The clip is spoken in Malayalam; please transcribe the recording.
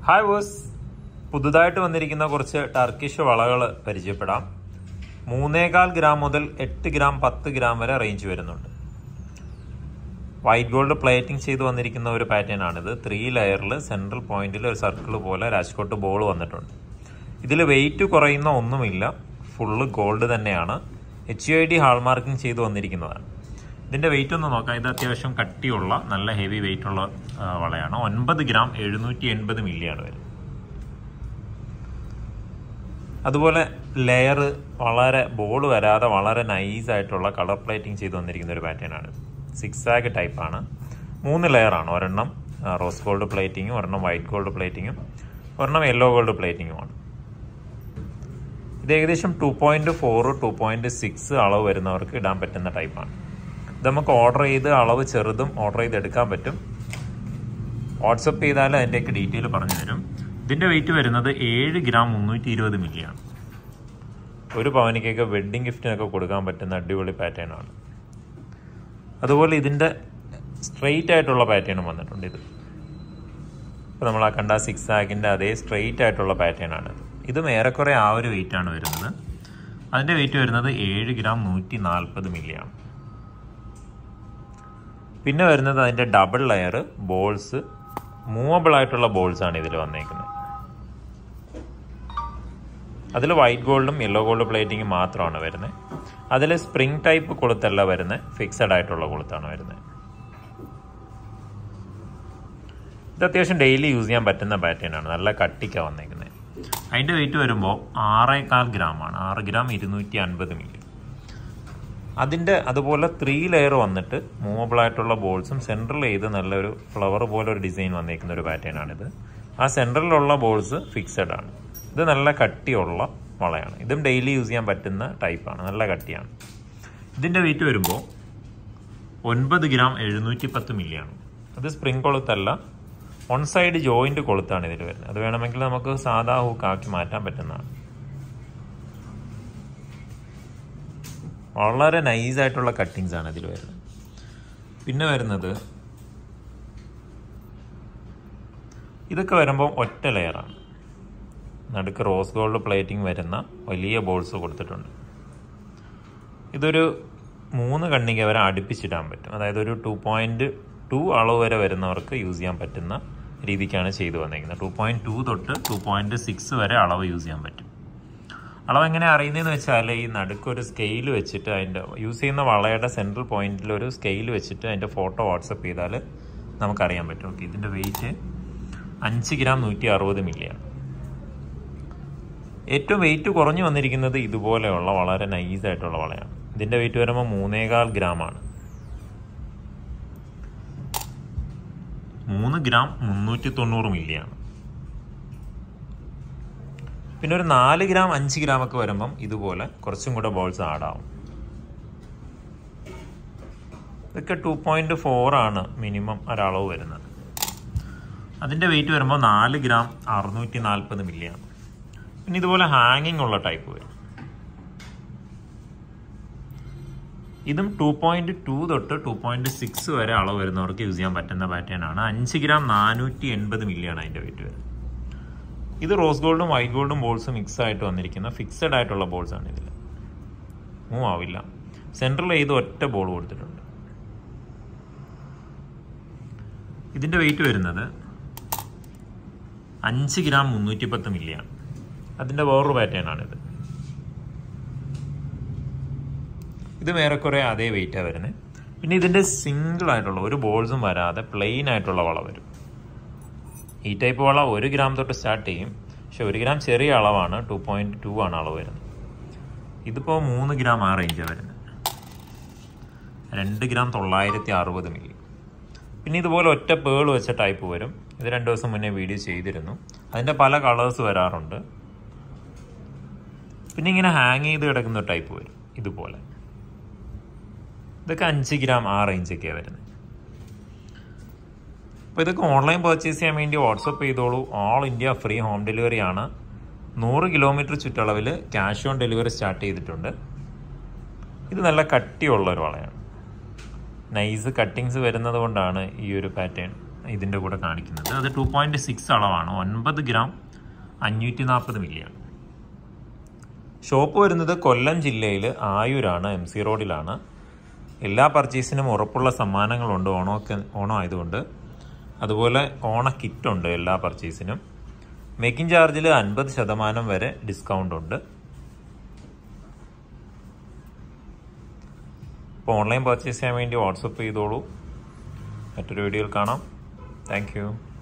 ഹായ് ബോസ് പുതുതായിട്ട് വന്നിരിക്കുന്ന കുറച്ച് ടർക്കിഷ് വളകൾ പരിചയപ്പെടാം മൂന്നേകാൽ ഗ്രാം മുതൽ എട്ട് ഗ്രാം പത്ത് ഗ്രാം വരെ റേഞ്ച് വരുന്നുണ്ട് വൈറ്റ് ഗോൾഡ് പ്ലേറ്റിംഗ് ചെയ്ത് വന്നിരിക്കുന്ന ഒരു പാറ്റേൺ ആണിത് ത്രീ ലെയറിൽ സെൻട്രൽ പോയിന്റിൽ ഒരു സർക്കിൾ പോലെ രാജ്കോട്ട് ബോൾ വന്നിട്ടുണ്ട് ഇതിൽ വെയിറ്റ് കുറയുന്ന ഒന്നുമില്ല ഫുള്ള് ഗോൾഡ് തന്നെയാണ് H U I D hallmarking ചെയ്ത് വന്നിരിക്കുന്നതാണ് ഇതിൻ്റെ വെയിറ്റ് ഒന്ന് നോക്കാം ഇത് അത്യാവശ്യം കട്ടിയുള്ള നല്ല ഹെവി വെയിറ്റ് ഉള്ള ആ, വളയാണ് ഒൻപത് ഗ്രാം എഴുന്നൂറ്റി എൺപത് മില്ലിയാണ് വരുന്നത് അതുപോലെ ലെയർ വളരെ ബോൾ വരാതെ വളരെ നൈസ് ആയിട്ടുള്ള കളർ പ്ലേറ്റിംഗ് ചെയ്ത് വന്നിരിക്കുന്ന ഒരു പാറ്റേൺ ആണ് സിക്സ് ആഗ് ടൈപ്പാണ് മൂന്ന് ലെയറാണ് ഒരെണ്ണം റോസ് ഗോൾഡ് പ്ലേറ്റിങ്ങും ഒരെണ്ണം വൈറ്റ് ഗോൾഡ് പ്ലേറ്റിങ്ങും ഒരെണ്ണം യെല്ലോ ഗോൾഡ് പ്ലേറ്റിങ്ങുമാണ് ഇത് ഏകദേശം two point four two point six അളവ് വരുന്നവർക്ക് ഇടാൻ പറ്റുന്ന ടൈപ്പാണ് ഇത് നമുക്ക് ഓർഡർ ചെയ്ത് അളവ് ചെറുതും ഓർഡർ ചെയ്ത് എടുക്കാൻ പറ്റും വാട്സപ്പ് ചെയ്താൽ അതിൻ്റെയൊക്കെ ഡീറ്റെയിൽ പറഞ്ഞു തരും ഇതിൻ്റെ വെയിറ്റ് വരുന്നത് ഏഴ് ഗ്രാം മുന്നൂറ്റി ഇരുപത് മില്ലിയാണ് ഒരു പവനിക്കൊക്കെ വെഡ്ഡിങ് ഗിഫ്റ്റിനൊക്കെ കൊടുക്കാൻ പറ്റുന്ന അടിപൊളി പാറ്റേൺ ആണ് അതുപോലെ ഇതിൻ്റെ സ്ട്രെയിറ്റ് ആയിട്ടുള്ള പാറ്റേണും വന്നിട്ടുണ്ട് ഇത് ഇപ്പോൾ നമ്മൾ ആ കണ്ട സിക്സ് ആഗിൻ്റെ അതേ സ്ട്രെയിറ്റ് ആയിട്ടുള്ള പാറ്റേൺ ആണ് ഇതും ഏറെക്കുറെ ആ ഒരു വെയിറ്റ് ആണ് വരുന്നത് അതിൻ്റെ വെയിറ്റ് വരുന്നത് ഏഴ് ഗ്രാം നൂറ്റി നാൽപ്പത് മില്ലിയാണ് പിന്നെ വരുന്നത് അതിൻ്റെ ഡബിൾ ലെയർ ബോൾസ് മൂവബിൾ ആയിട്ടുള്ള ബോൾസ് ആണ് ഇതിൽ വന്നേക്കുന്നത് അതിൽ വൈറ്റ് ഗോൾഡും യെല്ലോ ഗോൾഡ് പ്ലേറ്റിങ്ങും മാത്രമാണ് വരുന്നത് അതിൽ സ്പ്രിംഗ് ടൈപ്പ് കൊളുത്തല്ല വരുന്നത് ഫിക്സഡ് ആയിട്ടുള്ള കൊളുത്താണ് വരുന്നത് ഇത് അത്യാവശ്യം ഡെയിലി യൂസ് ചെയ്യാൻ പറ്റുന്ന പാറ്റേൺ ആണ് നല്ല കട്ടിക്കാണ് വന്നേക്കുന്നത് അതിൻ്റെ വെയിറ്റ് വരുമ്പോൾ ആറേകാൽ ഗ്രാം ആണ് ആറ് ഗ്രാം ഇരുന്നൂറ്റി അൻപത് മില്ലി അതിൻ്റെ അതുപോലെ ത്രീ ലെയർ വന്നിട്ട് മൂവബിൾ ആയിട്ടുള്ള ബോൾസും സെൻട്രൽ ചെയ്ത് നല്ലൊരു ഫ്ലവർ പോലെ ഒരു ഡിസൈൻ വന്നിരിക്കുന്ന ഒരു പാറ്റേൺ ആണിത് ആ സെൻട്രലിലുള്ള ബോൾസ് ഫിക്സഡ് ആണ് ഇത് നല്ല കട്ടിയുള്ള വളയാണ് ഇതും ഡെയിലി യൂസ് ചെയ്യാൻ പറ്റുന്ന ടൈപ്പാണ് നല്ല കട്ടിയാണ് ഇതിൻ്റെ വെയിറ്റ് വരുമ്പോൾ ഒൻപത് ഗ്രാം എഴുന്നൂറ്റി പത്ത് മില്ലിയാണ് അത് സ്പ്രിംഗ് കൊളുത്തല്ല വൺ സൈഡ് ജോയിന്റ് കൊളുത്താണ് ഇതിൽ വരുന്നത് അത് വേണമെങ്കിൽ നമുക്ക് സാധാ ഹൂക്കാക്കി മാറ്റാൻ പറ്റുന്നതാണ് വളരെ നൈസ് ആയിട്ടുള്ള കട്ടിങ്സ് ആണ് ഇതിൽ വരുന്നത് പിന്നെ വരുന്നത് ഇതൊക്കെ വരുമ്പോൾ ഒറ്റ ലെയറാണ് നടുക്ക് റോസ് ഗോൾഡ് പ്ലേറ്റിംഗ് വരുന്ന വലിയ ബോൾസ് കൊടുത്തിട്ടുണ്ട് ഇതൊരു മൂന്ന് കണ്ണിക വരെ അടുപ്പിച്ചിടാൻ പറ്റും അതായത് ഒരു ടു പോയിന്റ് ടു അളവ് വരെ വരുന്നവർക്ക് യൂസ് ചെയ്യാൻ പറ്റുന്ന രീതിക്കാണ് ചെയ്തു വന്നിരിക്കുന്നത് ടു പോയിന്റ് ടു തൊട്ട് ടു പോയിന്റ് സിക്സ് വരെ അളവ് യൂസ് ചെയ്യാൻ പറ്റും അളവ് എങ്ങനെ അറിയുന്നതെന്ന് വെച്ചാൽ ഈ നടുക്കൊരു സ്കെയിൽ വെച്ചിട്ട് അതിൻ്റെ യൂസ് ചെയ്യുന്ന വളയുടെ സെൻട്രൽ പോയിന്റിൽ ഒരു സ്കെയിൽ വെച്ചിട്ട് അതിൻ്റെ ഫോട്ടോ വാട്സപ്പ് ചെയ്താൽ നമുക്കറിയാൻ പറ്റും ഓക്കെ ഇതിൻ്റെ വെയിറ്റ് അഞ്ച് ഗ്രാം നൂറ്റി അറുപത് മില്ലിയാണ് ഏറ്റവും വെയിറ്റ് കുറഞ്ഞു വന്നിരിക്കുന്നത് ഇതുപോലെയുള്ള വളരെ നൈസ് ആയിട്ടുള്ള വളയാണ് ഇതിൻ്റെ വെയിറ്റ് വരുമ്പോൾ മൂന്നേകാൽ ഗ്രാം ആണ് മൂന്ന് ഗ്രാം മുന്നൂറ്റി തൊണ്ണൂറ് മില്ലിയാണ് പിന്നെ ഒരു നാല് ഗ്രാം അഞ്ച് ഗ്രാം ഒക്കെ വരുമ്പം ഇതുപോലെ കുറച്ചും കൂടെ ബോൾസ് ആഡാവും ഇതൊക്കെ ടു പോയിന്റ് ഫോർ ആണ് മിനിമം ഒരളവ് വരുന്നത് അതിൻ്റെ വെയിറ്റ് വരുമ്പോൾ നാല് ഗ്രാം അറുന്നൂറ്റി നാൽപ്പത് മില്ലിയാണ് പിന്നെ ഇതുപോലെ ഹാങ്ങിങ് ഉള്ള ടൈപ്പ് വരും ഇതും ടു പോയിന്റ് ടു തൊട്ട് ടു പോയിന്റ് സിക്സ് വരെ അളവ് വരുന്നവർക്ക് യൂസ് ചെയ്യാൻ പറ്റുന്ന പാറ്റേൺ ആണ് അഞ്ച് ഗ്രാം നാനൂറ്റി എൺപത് മില്ലിയാണ് അതിൻ്റെ വെയിറ്റ് വരുന്നത് ഇത് റോസ് ഗോൾഡും വൈറ്റ് ഗോൾഡും ബോൾസ് മിക്സ് ആയിട്ട് വന്നിരിക്കുന്ന ഫിക്സഡ് ആയിട്ടുള്ള ബോൾസ് ആണ് ഇതിൽ മൂവ് ആവില്ല സെൻട്രൽ ചെയ്ത് ഒറ്റ ബോൾ കൊടുത്തിട്ടുണ്ട് ഇതിൻ്റെ വെയിറ്റ് വരുന്നത് അഞ്ച് ഗ്രാം മുന്നൂറ്റി പത്ത് മില്ലിയാണ് അതിൻ്റെ വേറൊരു പാറ്റേൺ ആണിത് ഇത് ഏറെക്കുറെ അതേ വെയിറ്റാണ് വരുന്നത് പിന്നെ ഇതിൻ്റെ സിംഗിൾ ആയിട്ടുള്ള ഒരു ബോൾസും വരാതെ പ്ലെയിൻ ആയിട്ടുള്ള വള വരും ഈ ടൈപ്പ് വള ഒരു ഗ്രാം തൊട്ട് സ്റ്റാർട്ട് ചെയ്യും പക്ഷെ ഒരു ഗ്രാം ചെറിയ അളവാണ് ടു പോയിന്റ് ടു ആണ് അളവ് വരുന്നത് ഇതിപ്പോൾ മൂന്ന് ഗ്രാം ആ റേഞ്ചാണ് വരുന്നത് രണ്ട് ഗ്രാം തൊള്ളായിരത്തി അറുപത് മില്ലി പിന്നെ ഇതുപോലെ ഒറ്റ പേൾ വെച്ച ടൈപ്പ് വരും ഇത് രണ്ട് ദിവസം മുന്നേ വീഡിയോ ചെയ്തിരുന്നു അതിൻ്റെ പല കളേഴ്സ് വരാറുണ്ട് പിന്നെ ഇങ്ങനെ ഹാങ് ചെയ്ത് കിടക്കുന്ന ടൈപ്പ് വരും ഇതുപോലെ ഇതൊക്കെ അഞ്ച് ഗ്രാം ആ റേഞ്ചൊക്കെയാണ് വരുന്നത് അപ്പോൾ ഇതൊക്കെ ഓൺലൈൻ പർച്ചേസ് ചെയ്യാൻ വേണ്ടി വാട്സപ്പ് ചെയ്തോളൂ all India free home delivery ആണ് നൂറ് കിലോമീറ്റർ ചുറ്റളവിൽ ക്യാഷ് ഓൺ ഡെലിവറി സ്റ്റാർട്ട് ചെയ്തിട്ടുണ്ട് ഇത് നല്ല കട്ടിയുള്ള ഒരു വളയാണ് നൈസ് കട്ടിങ്സ് വരുന്നത് കൊണ്ടാണ് ഈ ഒരു പാറ്റേൺ ഇതിൻ്റെ കൂടെ കാണിക്കുന്നത് അത് ടു പോയിൻറ്റ് സിക്സ് അളവാണ് ഒൻപത് ഗ്രാം അഞ്ഞൂറ്റി നാൽപ്പത് മില്ലിയാണ് ഷോപ്പ് വരുന്നത് കൊല്ലം ജില്ലയിൽ ആയൂരാണ് എം സി റോഡിലാണ് എല്ലാ പർച്ചേസിനും ഉറപ്പുള്ള സമ്മാനങ്ങളുണ്ട് ഓണമൊക്കെ ഓണം ആയതുകൊണ്ട് അതുപോലെ ഓണ കിറ്റുണ്ട് എല്ലാ പർച്ചേസിനും മേക്കിംഗ് ചാർജിൽ അൻപത് ശതമാനം വരെ ഡിസ്കൗണ്ട് ഉണ്ട് അപ്പോൾ ഓൺലൈൻ പർച്ചേസ് ചെയ്യാൻ വേണ്ടി വാട്സപ്പ് ചെയ്തോളൂ മറ്റൊരു വീഡിയോയിൽ കാണാം താങ്ക്